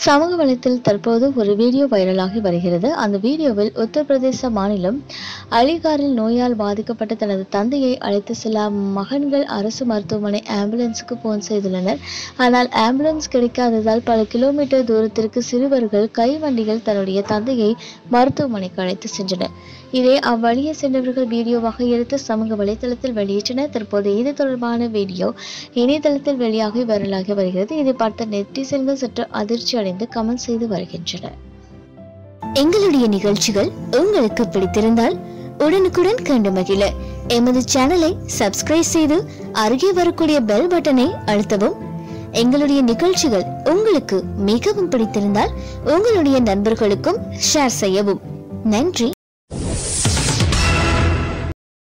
சமூக வலைத்தில் தற்போது ஒரு வீடியோ வைரலாகி வருகிறது அந்த வீடியோவில் உத்தரப்பிரதேச மாநிலம் அலிகாரில் நோயால் பாதிக்கப்பட்ட தனது தந்தையை அழைத்து செல்ல மகன்கள் அரசு மருத்துவமனை ஆம்புலன்ஸுக்கு போன் செய்துள்ளனர் ஆனால் ஆம்புலன்ஸ் கிடைக்காததால் பல கிலோமீட்டர் தூரத்திற்கு சிறுவர்கள் கைவண்டியில் தன்னுடைய தந்தையை மருத்துவமனைக்கு அழைத்து சென்றனர் இதை அவ்வழியே சென்றவர்கள் வீடியோவாக எடுத்து சமூக வலைதளத்தில் வெளியிட்டனர் தற்போது இது தொடர்பான வீடியோ இணையதளத்தில் வெளியாகி வைரலாகி வருகிறது இதை பார்த்த நெட்டிசன்கள் சற்று அதிர்ச்சி அடைந்து கமெண்ட் செய்து வருகின்றனர் எங்களுடைய நிகழ்ச்சிகள் உங்களுக்கு பிடித்திருந்தால் உடனுக்குடன் கண்டு மகிழ எமது சேனலை சப்ஸ்கிரைப் செய்து அருகே வரக்கூடிய பெல் பட்டனை அழுத்தவும் எங்களுடைய நிகழ்ச்சிகள் உங்களுக்கு மிகவும் பிடித்திருந்தால் உங்களுடைய நண்பர்களுக்கும் ஷேர் செய்யவும் நன்றி